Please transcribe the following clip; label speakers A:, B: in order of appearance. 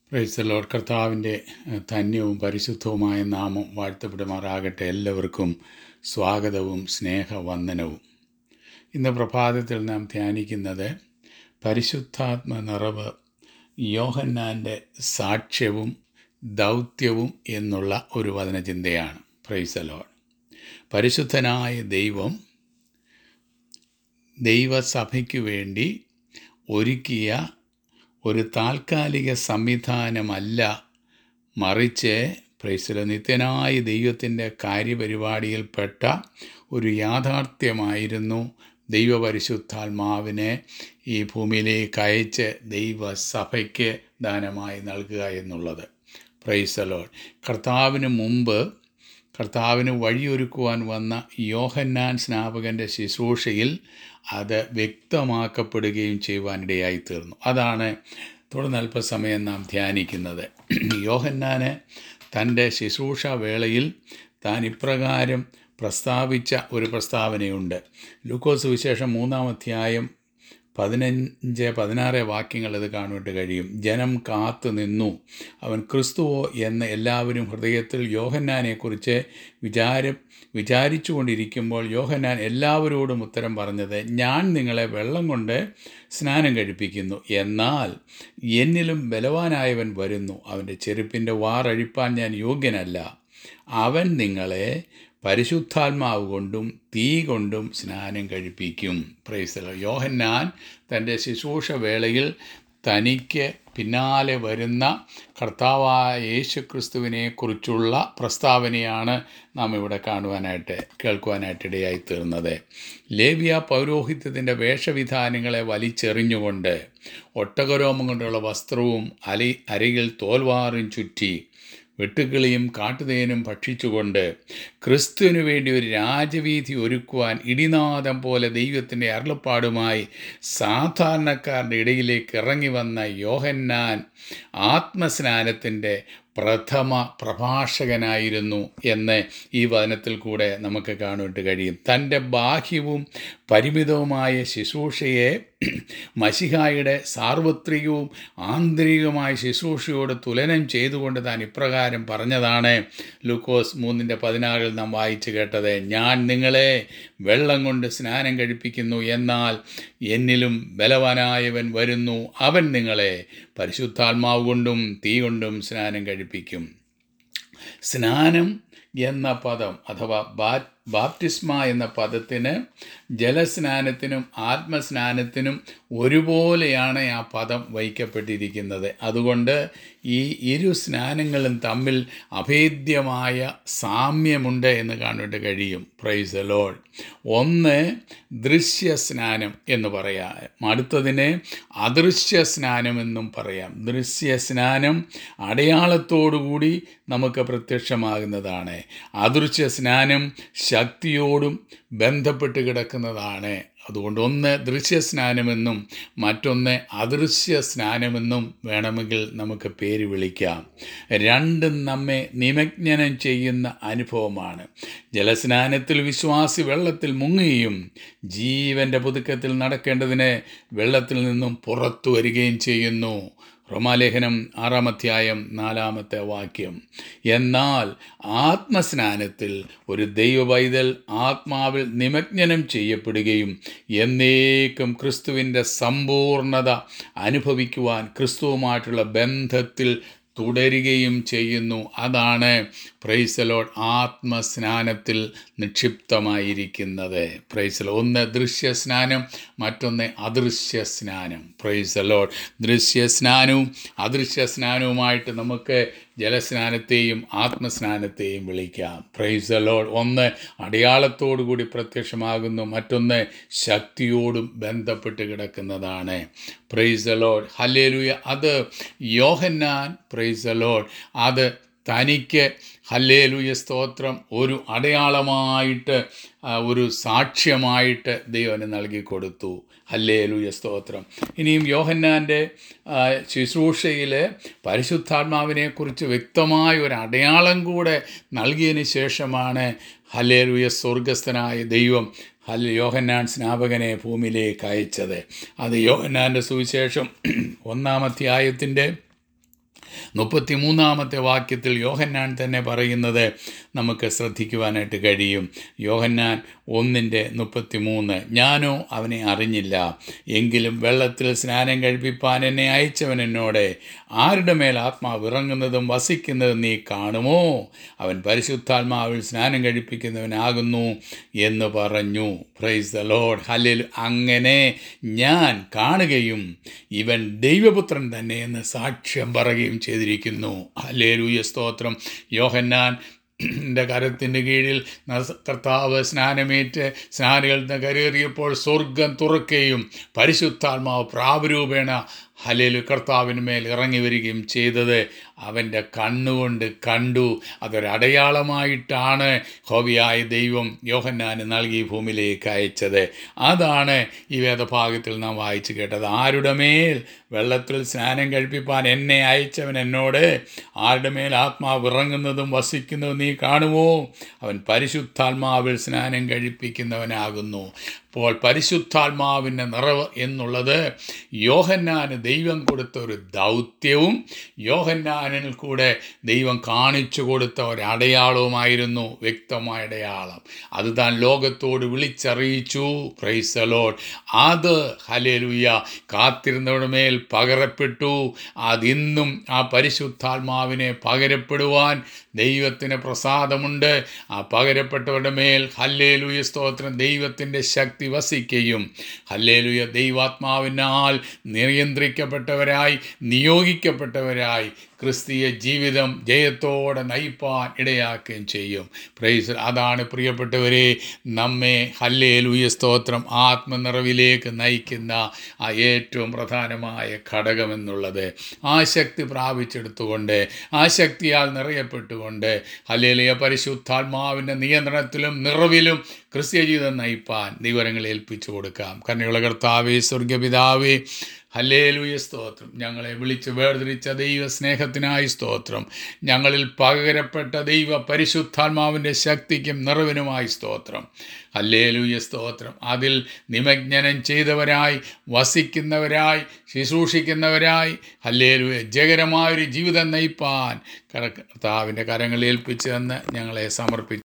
A: price load കർത്താവിൻ്റെ ഏഹ്, ധന്യവും പരിശുദ്ധവുമായ നാമം വാഴ്ത്തപ്പെടുമാറാകട്ടെ എല്ലാവർക്കും സ്വാഗതവും സ്നേഹവന്ദനവും ഇന്ന് പ്രഭാതത്തിൽ നാം ധ്യാനിക്കുന്നത് പരിശുദ്ധാത്മ നിറവ് യോഹന്നാൻ്റെ സാക്ഷ്യവും ദൗത്യവും എന്നുള്ള ഒരു വചനചിന്തയാണ് പ്രൈസ് ലോഡ് പരിശുദ്ധനായ ദൈവം ദൈവസഭയ്ക്ക് വേണ്ടി ഒരുക്കിയ ഒരു താൽക്കാലിക സംവിധാനമല്ല മറിച്ച് പ്രൈസില നിത്യനായ ദൈവത്തിൻ്റെ കാര്യപരിപാടിയിൽപ്പെട്ട ഒരു യാഥാർത്ഥ്യമായിരുന്നു ദൈവപരിശുദ്ധാത്മാവിനെ ഈ ഭൂമിയിലേക്ക് അയച്ച് ദൈവസഭയ്ക്ക് ദാനമായി നൽകുക എന്നുള്ളത് പ്രൈസലോൾ കർത്താവിന് മുമ്പ് കർത്താവിന് വഴിയൊരുക്കുവാൻ വന്ന യോഹന്നാൻ സ്നാപകൻ്റെ ശുശ്രൂഷയിൽ അത് വ്യക്തമാക്കപ്പെടുകയും ചെയ്യുവാനിടയായി തീർന്നു അതാണ് തുടർന്ന് അല്പസമയം നാം ധ്യാനിക്കുന്നത് യോഹന്നാന് തൻ്റെ ശുശ്രൂഷ വേളയിൽ താൻ ഇപ്രകാരം പ്രസ്താവിച്ച ഒരു പ്രസ്താവനയുണ്ട് ലൂക്കോസ് വിശേഷം മൂന്നാം അധ്യായം പതിനഞ്ച് പതിനാറ് വാക്യങ്ങൾ ഇത് കാണുവാൻ കഴിയും ജനം കാത്തു നിന്നു അവൻ ക്രിസ്തുവോ എന്ന് എല്ലാവരും ഹൃദയത്തിൽ യോഹന്നാനെക്കുറിച്ച് വിചാരം വിചാരിച്ചു കൊണ്ടിരിക്കുമ്പോൾ യോഹന്നാൻ എല്ലാവരോടും ഉത്തരം പറഞ്ഞത് ഞാൻ നിങ്ങളെ വെള്ളം കൊണ്ട് സ്നാനം കഴിപ്പിക്കുന്നു എന്നാൽ എന്നിലും ബലവാനായവൻ വരുന്നു അവൻ്റെ ചെരുപ്പിൻ്റെ വാറഴിപ്പാൻ ഞാൻ യോഗ്യനല്ല അവൻ നിങ്ങളെ പരിശുദ്ധാത്മാവ് കൊണ്ടും തീ കൊണ്ടും സ്നാനം കഴിപ്പിക്കും പ്രൈസല യോഹന്നാൻ തൻ്റെ ശുശ്രൂഷ വേളയിൽ തനിക്ക് പിന്നാലെ വരുന്ന കർത്താവായ യേശു ക്രിസ്തുവിനെ കുറിച്ചുള്ള പ്രസ്താവനയാണ് നാം ഇവിടെ കാണുവാനായിട്ട് കേൾക്കുവാനായിട്ട് ഇടയായി തീർന്നത് ലേവിയ പൗരോഹിത്യത്തിൻ്റെ വേഷവിധാനങ്ങളെ വലിച്ചെറിഞ്ഞുകൊണ്ട് ഒട്ടകരോമം കൊണ്ടുള്ള വസ്ത്രവും അലി അരികിൽ തോൽവാറും ചുറ്റി വെട്ടുക്കിളിയും കാട്ടുതേനും ഭക്ഷിച്ചുകൊണ്ട് ക്രിസ്തുവിനു വേണ്ടി ഒരു രാജവീതി ഒരുക്കുവാൻ ഇടിനാദം പോലെ ദൈവത്തിൻ്റെ അരുളപ്പാടുമായി സാധാരണക്കാരുടെ ഇടയിലേക്ക് ഇറങ്ങി വന്ന യോഹന്നാൻ ആത്മസ്നാനത്തിൻ്റെ പ്രഥമ പ്രഭാഷകനായിരുന്നു എന്ന് ഈ വചനത്തിൽ കൂടെ നമുക്ക് കാണുവാൻ കഴിയും തൻ്റെ ബാഹ്യവും പരിമിതവുമായ ശുശ്രൂഷയെ മഷിഹായുടെ സാർവത്രികവും ആന്തരികവുമായ ശുശ്രൂഷയോട് തുലനം ചെയ്തുകൊണ്ട് താൻ ഇപ്രകാരം പറഞ്ഞതാണ് ലൂക്കോസ് മൂന്നിൻ്റെ പതിനാറിൽ നാം വായിച്ചു കേട്ടത് ഞാൻ നിങ്ങളെ വെള്ളം കൊണ്ട് സ്നാനം കഴിപ്പിക്കുന്നു എന്നാൽ എന്നിലും ബലവാനായവൻ വരുന്നു അവൻ നിങ്ങളെ പരിശുദ്ധാത്മാവ് കൊണ്ടും തീ കൊണ്ടും സ്നാനം കഴിപ്പിക്കും സ്നാനം എന്ന പദം അഥവാ ബാ ബാപ്റ്റിസ്മ എന്ന പദത്തിന് ജലസ്നാനത്തിനും ആത്മസ്നാനത്തിനും ഒരുപോലെയാണ് ആ പദം വഹിക്കപ്പെട്ടിരിക്കുന്നത് അതുകൊണ്ട് ഈ ഇരു സ്നാനങ്ങളും തമ്മിൽ അഭേദ്യമായ സാമ്യമുണ്ട് എന്ന് കാണുവാൻ കഴിയും പ്രൈസ് ലോൾ ഒന്ന് ദൃശ്യ സ്നാനം എന്ന് പറയാം അടുത്തതിനെ അദൃശ്യ സ്നാനമെന്നും പറയാം ദൃശ്യ സ്നാനം അടയാളത്തോടുകൂടി നമുക്ക് പ്രത്യക്ഷമാകുന്നതാണ് അദൃശ്യ സ്നാനം ശക്തിയോടും ബന്ധപ്പെട്ട് കിടക്കുന്നതാണ് അതുകൊണ്ട് ഒന്ന് ദൃശ്യസ്നാനമെന്നും മറ്റൊന്ന് അദൃശ്യ സ്നാനമെന്നും വേണമെങ്കിൽ നമുക്ക് പേര് വിളിക്കാം രണ്ടും നമ്മെ നിമജ്ഞനം ചെയ്യുന്ന അനുഭവമാണ് ജലസ്നാനത്തിൽ വിശ്വാസി വെള്ളത്തിൽ മുങ്ങുകയും ജീവൻ്റെ പുതുക്കത്തിൽ നടക്കേണ്ടതിന് വെള്ളത്തിൽ നിന്നും പുറത്തു വരികയും ചെയ്യുന്നു റോമാലേഖനം ആറാം അധ്യായം നാലാമത്തെ വാക്യം എന്നാൽ ആത്മസ്നാനത്തിൽ ഒരു ദൈവവൈതൽ ആത്മാവിൽ നിമജ്ഞനം ചെയ്യപ്പെടുകയും എന്നേക്കും ക്രിസ്തുവിൻ്റെ സമ്പൂർണത അനുഭവിക്കുവാൻ ക്രിസ്തുവുമായിട്ടുള്ള ബന്ധത്തിൽ തുടരുകയും ചെയ്യുന്നു അതാണ് പ്രൈസലോഡ് ആത്മസ്നാനത്തിൽ നിക്ഷിപ്തമായിരിക്കുന്നത് പ്രൈസലോ ഒന്ന് ദൃശ്യസ്നാനം മറ്റൊന്ന് അദൃശ്യ സ്നാനം പ്രൈസലോഡ് ദൃശ്യസ്നാനവും അദൃശ്യ സ്നാനവുമായിട്ട് നമുക്ക് ജലസ്നാനത്തെയും ആത്മസ്നാനത്തെയും വിളിക്കാം പ്രൈസലോഡ് ഒന്ന് അടയാളത്തോടു കൂടി പ്രത്യക്ഷമാകുന്നു മറ്റൊന്ന് ശക്തിയോടും ബന്ധപ്പെട്ട് കിടക്കുന്നതാണ് പ്രൈസലോഡ് ഹല്ലേലൂയ അത് യോഹന്നാൻ പ്രൈസലോഡ് അത് തനിക്ക് ഹല്ലേലൂയ സ്തോത്രം ഒരു അടയാളമായിട്ട് ആ, ഒരു സാക്ഷ്യമായിട്ട് ദൈവന് നൽകി കൊടുത്തു ഹല്ലേലൂയ സ്തോത്രം ഇനിയും യോഹന്നാൻ്റെ ശുശ്രൂഷയിൽ പരിശുദ്ധാത്മാവിനെക്കുറിച്ച് വ്യക്തമായ ഒരു അടയാളം കൂടെ നൽകിയതിന് ശേഷമാണ് ഹല്ലേലൂയ സ്വർഗസ്ഥനായ ദൈവം ഹൽ യോഹന്നാൻ സ്നാപകനെ ഭൂമിയിലേക്ക് അയച്ചത് അത് യോഹന്നാൻ്റെ സുവിശേഷം ഒന്നാം അധ്യായത്തിൻ്റെ മുപ്പത്തി മൂന്നാമത്തെ വാക്യത്തിൽ യോഹന്നാൻ തന്നെ പറയുന്നത് നമുക്ക് ശ്രദ്ധിക്കുവാനായിട്ട് കഴിയും യോഹന്നാൻ ഒന്നിൻ്റെ മുപ്പത്തി മൂന്ന് ഞാനോ അവനെ അറിഞ്ഞില്ല എങ്കിലും വെള്ളത്തിൽ സ്നാനം കഴിപ്പിപ്പാൻ എന്നെ അയച്ചവൻ എന്നോട് ആരുടെ മേൽ ആത്മാവ് ഇറങ്ങുന്നതും വസിക്കുന്നതും നീ കാണുമോ അവൻ പരിശുദ്ധാത്മാവിൽ സ്നാനം കഴിപ്പിക്കുന്നവനാകുന്നു എന്ന് പറഞ്ഞു പ്രൈസ് ദ ലോഡ് ഹല്ലേലു അങ്ങനെ ഞാൻ കാണുകയും ഇവൻ ദൈവപുത്രൻ തന്നെ എന്ന് സാക്ഷ്യം പറയുകയും ചെയ്തിരിക്കുന്നു ഹല്ലേലൂയ സ്തോത്രം യോഹന്നാൻ ൻ്റെ കരത്തിൻ്റെ കീഴിൽ നസ- കർത്താവ് സ്നാനമേറ്റ് സ്നാനികളിൽ നിന്ന് കരേറിയപ്പോൾ സ്വർഗം തുറക്കുകയും പരിശുദ്ധാത്മാവ് പ്രാപരൂപേണ ഹലേലു കർത്താവിന് മേൽ ഇറങ്ങി വരികയും ചെയ്തത് അവൻ്റെ കണ്ണുകൊണ്ട് കണ്ടു അതൊരടയാളമായിട്ടാണ് ഹോവിയായ ദൈവം യോഹന്നാന് നൽകി ഭൂമിയിലേക്ക് അയച്ചത് അതാണ് ഈ വേദഭാഗത്തിൽ നാം വായിച്ചു കേട്ടത് ആരുടെ മേൽ വെള്ളത്തിൽ സ്നാനം കഴിപ്പിപ്പാൻ എന്നെ അയച്ചവൻ എന്നോട് ആരുടെ മേൽ ആത്മാവ് ഇറങ്ങുന്നതും വസിക്കുന്നതും നീ കാണുമോ അവൻ പരിശുദ്ധാത്മാവിൽ സ്നാനം കഴിപ്പിക്കുന്നവനാകുന്നു അപ്പോൾ പരിശുദ്ധാത്മാവിൻ്റെ നിറവ് എന്നുള്ളത് യോഹന്നാന് ദൈവം കൊടുത്ത ഒരു ദൗത്യവും യോഹന്നാനിൽ കൂടെ ദൈവം കാണിച്ചു കൊടുത്ത ഒരു അടയാളവുമായിരുന്നു വ്യക്തമായ അടയാളം അത് താൻ ലോകത്തോട് വിളിച്ചറിയിച്ചു പ്രൈസലോഡ് അത് ഹലേലുയ്യ കാത്തിരുന്നവരുടെ മേൽ പകരപ്പെട്ടു അതിന്നും ആ പരിശുദ്ധാത്മാവിനെ പകരപ്പെടുവാൻ ദൈവത്തിന് പ്രസാദമുണ്ട് ആ പകരപ്പെട്ടവരുടെ മേൽ ഹല്ലേലുയ സ്തോത്രം ദൈവത്തിൻ്റെ ശക്തി വസിക്കുകയും ഹല്ലേലുയ ദൈവാത്മാവിനാൽ നിയന്ത്രിക്കപ്പെട്ടവരായി നിയോഗിക്കപ്പെട്ടവരായി ക്രിസ്തീയ ജീവിതം ജയത്തോടെ നയിപ്പാൻ ഇടയാക്കുകയും ചെയ്യും പ്രൈസ് അതാണ് പ്രിയപ്പെട്ടവരെ നമ്മെ ഹല്ലേലൂയ സ്തോത്രം ആത്മനിറവിലേക്ക് നയിക്കുന്ന ആ ഏറ്റവും പ്രധാനമായ ഘടകമെന്നുള്ളത് ആ ശക്തി പ്രാപിച്ചെടുത്തുകൊണ്ട് ആ ശക്തിയാൽ നിറയപ്പെട്ടുകൊണ്ട് ഹല്ലേലൂയ പരിശുദ്ധാത്മാവിൻ്റെ നിയന്ത്രണത്തിലും നിറവിലും ക്രിസ്തീയ ജീവിതം നയിപ്പാൻ ദൈവരങ്ങളെ ഏൽപ്പിച്ചു കൊടുക്കാം കന്യകള കർത്താവേ സ്വർഗപിതാവേ ഹല്ലേലൂയ സ്തോത്രം ഞങ്ങളെ വിളിച്ച് വേർതിരിച്ച ദൈവ സ്നേഹത്തിനായി സ്തോത്രം ഞങ്ങളിൽ പകരപ്പെട്ട ദൈവ പരിശുദ്ധാത്മാവിൻ്റെ ശക്തിക്കും നിറവിനുമായി സ്തോത്രം ഹല്ലേലൂയ സ്തോത്രം അതിൽ നിമജ്ഞനം ചെയ്തവരായി വസിക്കുന്നവരായി ശുശ്രൂഷിക്കുന്നവരായി ഹല്ലേലൂയ ജയകരമായൊരു ജീവിതം നയിപ്പാൻ കർത്താവിൻ്റെ കരങ്ങളിൽ ഏൽപ്പിച്ചെന്ന് ഞങ്ങളെ സമർപ്പിച്ചു